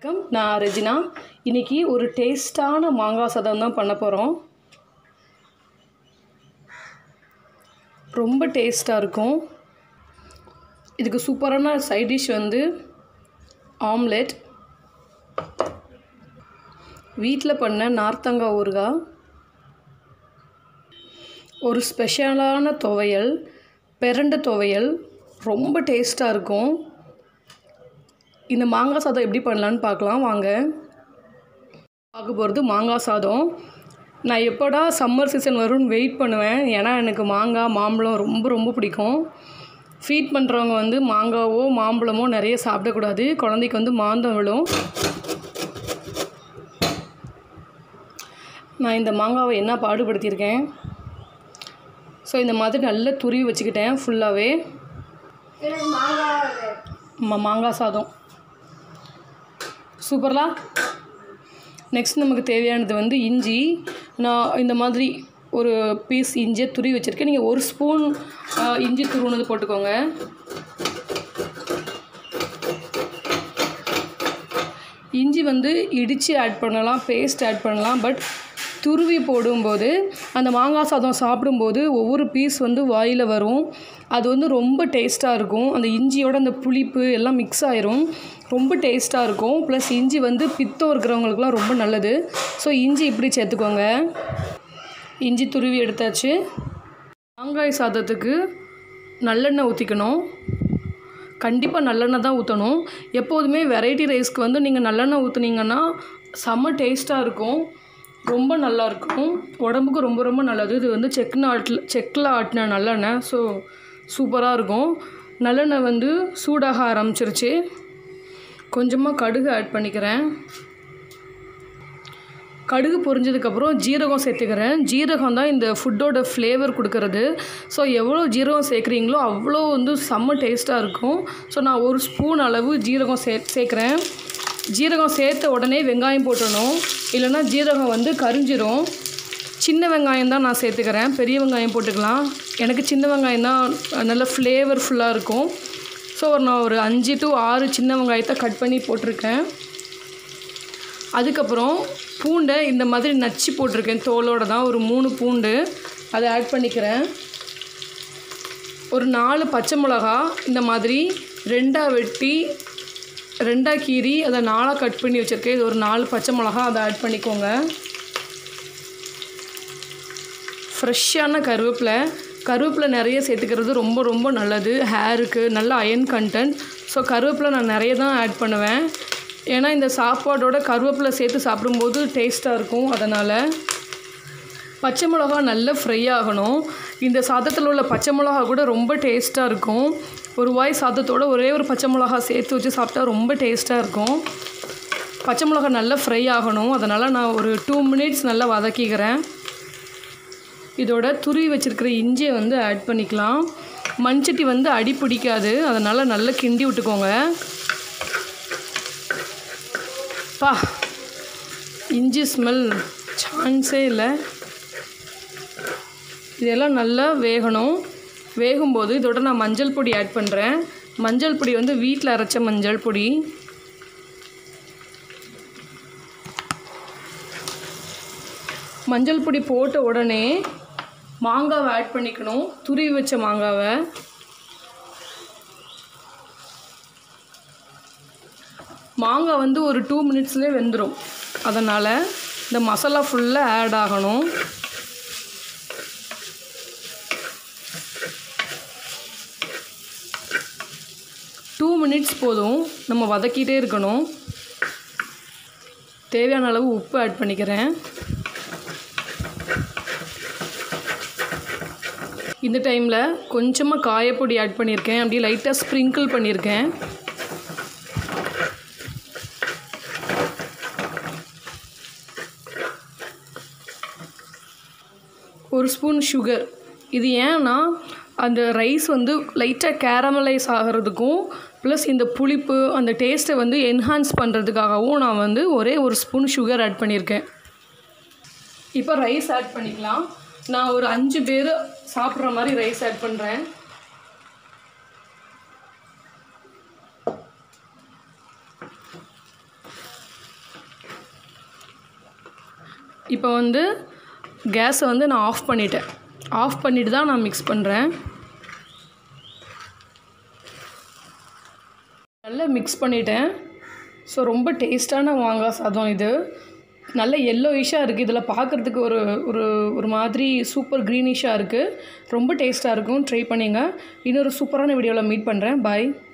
வணக்கம் நான் ரெஜினா இன்னைக்கு ஒரு டேஸ்டான மாங்காய் சாதம் தான் பண்ண போகிறோம் ரொம்ப டேஸ்ட்டாக இருக்கும் இதுக்கு சூப்பரான சைட் டிஷ் வந்து ஆம்லெட் வீட்டில் பண்ண நார்த்தங்காய் ஊறுகாய் ஒரு ஸ்பெஷலான துவையல் பெரண்டை துவையல் ரொம்ப டேஸ்ட்டாக இருக்கும் இந்த மாங்காய் சாதம் எப்படி பண்ணலான்னு பார்க்கலாம் வாங்க பார்க்க போகிறது மாங்காய் சாதம் நான் எப்போடா சம்மர் சீசன் வரும்னு வெயிட் பண்ணுவேன் ஏன்னா எனக்கு மாங்காய் மாம்பழம் ரொம்ப ரொம்ப பிடிக்கும் ஃபீட் பண்ணுறவங்க வந்து மாங்காவோ மாம்பழமோ நிறைய சாப்பிடக்கூடாது குழந்தைக்கு வந்து மாந்தம் விழும் நான் இந்த மாங்காவை என்ன பாடுபடுத்தியிருக்கேன் ஸோ இந்த மாதிரி நல்லா துருவி வச்சுக்கிட்டேன் ஃபுல்லாகவே மா மாங்காய் சாதம் சூப்பர்லா நெக்ஸ்ட் நமக்கு தேவையானது வந்து இஞ்சி நான் இந்த மாதிரி ஒரு பீஸ் இஞ்சியை துருவி வச்சுருக்கேன் நீங்கள் ஒரு ஸ்பூன் இஞ்சி துருவுனது போட்டுக்கோங்க இஞ்சி வந்து இடித்து ஆட் பண்ணலாம் பேஸ்ட் ஆட் பண்ணலாம் பட் துருவி போடும்போது அந்த மாங்காய் சாதம் சாப்பிடும்போது ஒவ்வொரு பீஸ் வந்து வாயில் வரும் அது வந்து ரொம்ப டேஸ்ட்டாக இருக்கும் அந்த இஞ்சியோட அந்த புளிப்பு எல்லாம் மிக்ஸ் ஆயிரும் ரொம்ப டேஸ்ட்டாக இருக்கும் ப்ளஸ் இஞ்சி வந்து பித்தம் இருக்கிறவங்களுக்குலாம் ரொம்ப நல்லது ஸோ இஞ்சி இப்படி சேர்த்துக்கோங்க இஞ்சி துருவி எடுத்தாச்சு மாங்காய் சாதத்துக்கு நல்லெண்ணெய் ஊற்றிக்கணும் கண்டிப்பாக நல்லெண்ணெய் தான் ஊற்றணும் எப்போதுமே வெரைட்டி ரைஸ்க்கு வந்து நீங்கள் நல்லெண்ணெய் ஊற்றுனீங்கன்னா செம்ம டேஸ்ட்டாக இருக்கும் ரொம்ப நல்லாயிருக்கும் உடம்புக்கு ரொம்ப ரொம்ப நல்லது இது வந்து செக்ன ஆட்டில் செக்கில் ஆட்டின நல்லெண்ணெய் ஸோ சூப்பராக இருக்கும் நல்லெண்ணெய் வந்து சூடாக ஆரம்பிச்சிருச்சு கொஞ்சமாக கடுகு ஆட் பண்ணிக்கிறேன் கடுகு பொரிஞ்சதுக்கப்புறம் ஜீரகம் சேர்த்துக்கிறேன் ஜீரகம் தான் இந்த ஃபுட்டோட ஃப்ளேவர் கொடுக்கறது ஸோ எவ்வளோ ஜீரகம் சேர்க்குறீங்களோ அவ்வளோ வந்து செம்ம டேஸ்ட்டாக இருக்கும் ஸோ நான் ஒரு ஸ்பூன் அளவு ஜீரகம் சே சேர்க்குறேன் ஜீரகம் சேர்த்த உடனே வெங்காயம் போட்டணும் இல்லைன்னா ஜீரகம் வந்து கரிஞ்சிரும் சின்ன வெங்காயம் தான் நான் சேர்த்துக்கிறேன் பெரிய வெங்காயம் போட்டுக்கலாம் எனக்கு சின்ன வெங்காயம் தான் நல்ல ஃப்ளேவர்ஃபுல்லாக இருக்கும் ஸோ நான் ஒரு அஞ்சு டு ஆறு சின்ன வெங்காயத்தை கட் பண்ணி போட்டிருக்கேன் அதுக்கப்புறம் பூண்டை இந்த மாதிரி நச்சு போட்டிருக்கேன் தோலோடு தான் ஒரு மூணு பூண்டு அதை ஆட் பண்ணிக்கிறேன் ஒரு நாலு பச்சை மிளகா இந்த மாதிரி ரெண்டாக வெட்டி ரெண்டாக கீறி அதை நாலாக கட் பண்ணி வச்சுருக்கேன் இது ஒரு நாலு பச்சை மிளகா அதை ஆட் பண்ணிக்கோங்க ஃப்ரெஷ்ஷான கருவேப்பிலை கருவேப்பிலை நிறைய சேர்த்துக்கிறது ரொம்ப ரொம்ப நல்லது ஹேருக்கு நல்ல அயன் கண்டென்ட் ஸோ கருவேப்பிலை நான் நிறைய தான் ஆட் பண்ணுவேன் ஏன்னா இந்த சாப்பாடோட கருவேப்பிலை சேர்த்து சாப்பிடும்போது டேஸ்ட்டாக இருக்கும் அதனால் பச்சை மிளகா நல்லா ஃப்ரை ஆகணும் இந்த சாதத்தில் உள்ள பச்சை மிளகா கூட ரொம்ப டேஸ்ட்டாக இருக்கும் ஒரு வாய் சாதத்தோட ஒரே ஒரு பச்சை மிளகா சேர்த்து வச்சு சாப்பிட்டா ரொம்ப டேஸ்ட்டாக இருக்கும் பச்சை மிளகா நல்லா ஃப்ரை ஆகணும் அதனால் நான் ஒரு டூ மினிட்ஸ் நல்லா வதக்கிக்கிறேன் இதோட துருவி வச்சுருக்கிற இஞ்சியை வந்து ஆட் பண்ணிக்கலாம் மண்சட்டி வந்து அடி பிடிக்காது அதனால் நல்லா கிண்டி விட்டுக்கோங்க பா இஞ்சி ஸ்மெல் சான்ஸே இல்லை இதெல்லாம் நல்லா வேகணும் வேகும்போது இதோட நான் மஞ்சள் பொடி ஆட் பண்ணுறேன் மஞ்சள் பொடி வந்து வீட்டில் அரைச்ச மஞ்சள் பொடி மஞ்சள் பொடி போட்ட உடனே மாங்காவை ஆட் பண்ணிக்கணும் துருவி வச்ச மாங்காவை மாங்காய் வந்து ஒரு டூ மினிட்ஸ்லேயே வெந்துடும் அதனால் இந்த மசாலா ஃபுல்லாக ஆட் ஆகணும் டூ மினிட்ஸ் போதும் நம்ம வதக்கிட்டே இருக்கணும் தேவையான அளவு உப்பு ஆட் பண்ணிக்கிறேன் இந்த டைமில் கொஞ்சமாக காயப்பொடி ஆட் பண்ணியிருக்கேன் அப்படியே லைட்டாக ஸ்ப்ரிங்கிள் பண்ணியிருக்கேன் ஒரு ஸ்பூன் சுகர் இது ஏன்னா அந்த ரைஸ் வந்து லைட்டாக கேரமலைஸ் ஆகிறதுக்கும் ப்ளஸ் இந்த புளிப்பு அந்த டேஸ்ட்டை வந்து என்ஹான்ஸ் பண்ணுறதுக்காகவும் நான் வந்து ஒரே ஒரு ஸ்பூன் சுகர் ஆட் பண்ணியிருக்கேன் இப்போ ரைஸ் ஆட் பண்ணிக்கலாம் நான் ஒரு அஞ்சு பேர் சாப்பிட்ற மாதிரி ரைஸ் ஆட் பண்ணுறேன் இப்போ வந்து கேஸை வந்து நான் ஆஃப் பண்ணிட்டேன் ஆஃப் பண்ணிட்டு தான் நான் மிக்ஸ் பண்ணுறேன் நல்லா மிக்ஸ் பண்ணிட்டேன் ஸோ ரொம்ப டேஸ்ட்டான மாங்காய் சாதம் இது நல்ல எல்லோயிஷாக இருக்குது இதில் பார்க்குறதுக்கு ஒரு ஒரு ஒரு மாதிரி சூப்பர் க்ரீனிஷாக இருக்குது ரொம்ப டேஸ்ட்டாக இருக்கும் ட்ரை பண்ணிங்க இன்னொரு சூப்பரான வீடியோவில் மீட் பண்ணுறேன் பாய்